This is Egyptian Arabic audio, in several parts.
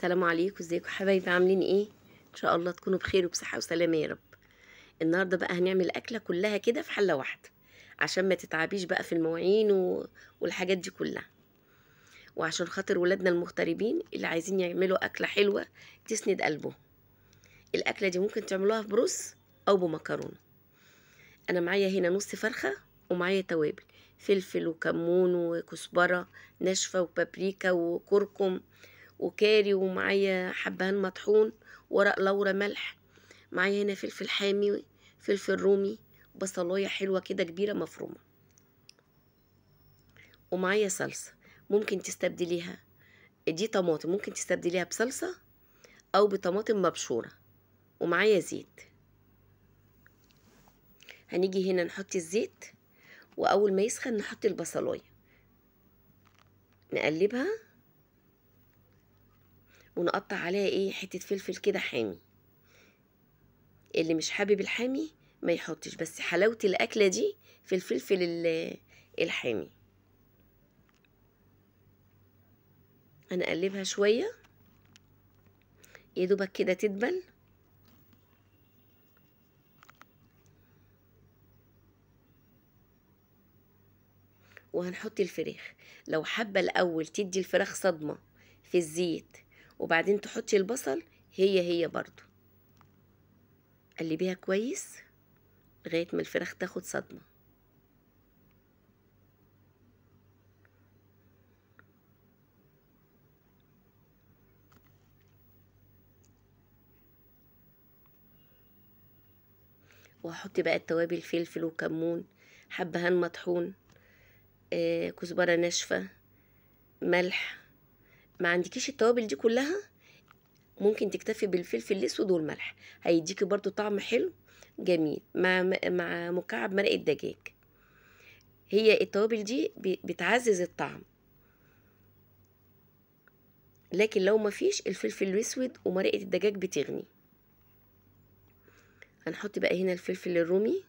السلام عليكم ازيكم حبايبي عاملين ايه ان شاء الله تكونوا بخير وبصحه وسلامه يا رب النهارده بقى هنعمل اكله كلها كده في حله واحده عشان ما تتعبيش بقى في المواعين و... والحاجات دي كلها وعشان خاطر ولادنا المغتربين اللي عايزين يعملوا اكله حلوه تسند قلبهم الاكله دي ممكن تعملوها برز او بمكرونه انا معايا هنا نص فرخه ومعايا توابل فلفل وكمون وكزبره ناشفه وبابريكا وكركم وكاري ومعايا حبهان مطحون ورق لورا ملح معايا هنا فلفل حامي فلفل رومي بصلايه حلوه كده كبيره مفرومه ومعايا صلصه ممكن تستبدليها دي طماطم ممكن تستبدليها بصلصه او بطماطم مبشوره ومعايا زيت هنيجي هنا نحط الزيت واول ما يسخن نحط البصلايه نقلبها ونقطع عليها ايه حته فلفل كده حامي اللي مش حابب الحامي ما يحطش بس حلاوه الاكله دي في الفلفل الحامي انا اقلبها شويه يا دوبك كده تدبل وهنحط الفراخ لو حابه الاول تدي الفراخ صدمه في الزيت وبعدين تحطي البصل هي هي برضو قلبيها كويس لغايه ما الفراخ تاخد صدمه وهحط بقى التوابل فلفل وكمون حبهان مطحون آه كزبره ناشفه ملح ما عندكيش التوابل دي كلها ممكن تكتفي بالفلفل الاسود والملح هيديكي برضو طعم حلو جميل مع مع مكعب مرقه دجاج هي التوابل دي بتعزز الطعم لكن لو ما فيش الفلفل الاسود ومرقه الدجاج بتغني هنحط بقى هنا الفلفل الرومي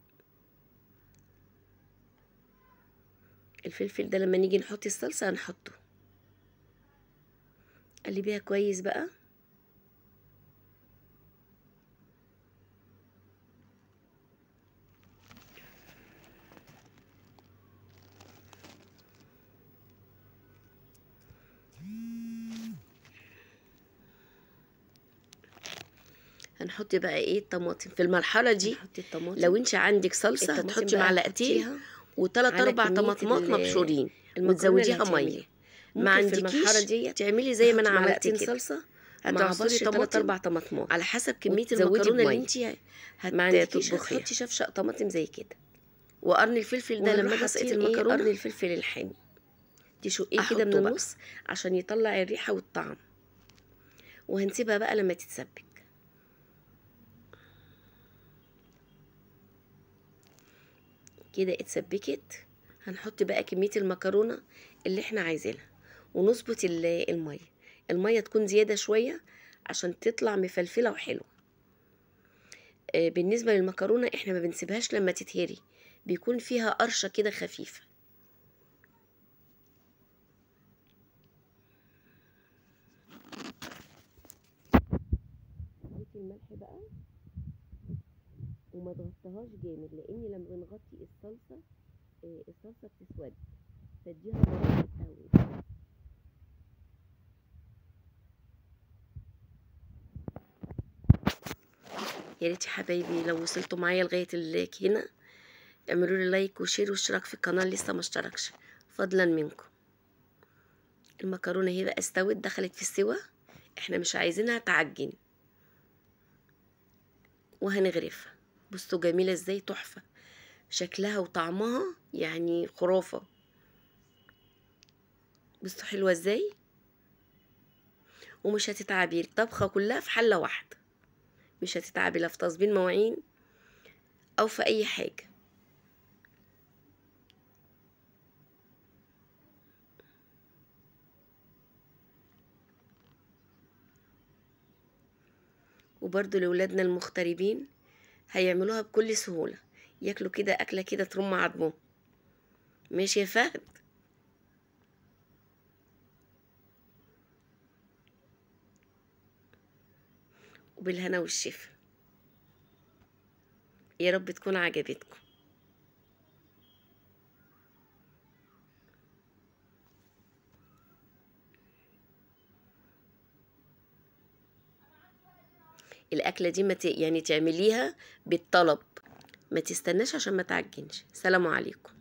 الفلفل ده لما نيجي نحط الصلصه هنحطه قلبيها كويس بقى هنحط بقى ايه الطماطم في المرحله دي لو انت عندك صلصه هتحطي معلقتين وثلاث اربع طماطمات مبشورين وتزوديها ميه ما عندكيش دي تعملي زي ما انا عملت كده صلصه هتعصري ثلاث اربع طماطمات على حسب كميه المكرونه اللي انت ما عندكيش هتحطي شفشق طماطم زي كده وقرن الفلفل ده لما اجي اسقي المكرونه قرن الفلفل الحامي تشقيه كده من النص عشان يطلع الريحه والطعم وهنسيبها بقى لما تتسبك كده اتسبكت هنحط بقى كميه المكرونه اللي احنا عايزينها ونظبط الميه الميه تكون زياده شويه عشان تطلع مفلفله وحلوه بالنسبه للمكرونه احنا ما بنسيبهاش لما تتهري بيكون فيها قرشه كده خفيفه الملح بقى وما تغطيهاش جامد لان لما بنغطي الصلصه الصلصه بتسود تديها مراره قوي يا ريت يا حبايبي لو وصلتوا معايا لغايه هنا اعملوا لي لايك وشير واشتراك في القناه لسه ما اشتركش فضلا منكم المكرونه هي بقى استوت دخلت في السوا احنا مش عايزينها تعجن وهنغرفها بصوا جميله ازاي تحفه شكلها وطعمها يعني خرافه بصوا حلوه ازاي ومش هتتعبي الطبخه كلها في حله واحده مش هتتعبي لا في تصبير مواعين او في اي حاجه وبرضو لولادنا المغتربين هيعملوها بكل سهولة ياكلوا كده أكلة كده ترم عظمهم ماشي يا فهد وبالهنا والشفا يا رب تكون عجبتكم الأكلة دي ما ت- يعني تعمليها بالطلب ما تستناش عشان ما تعجنش سلام عليكم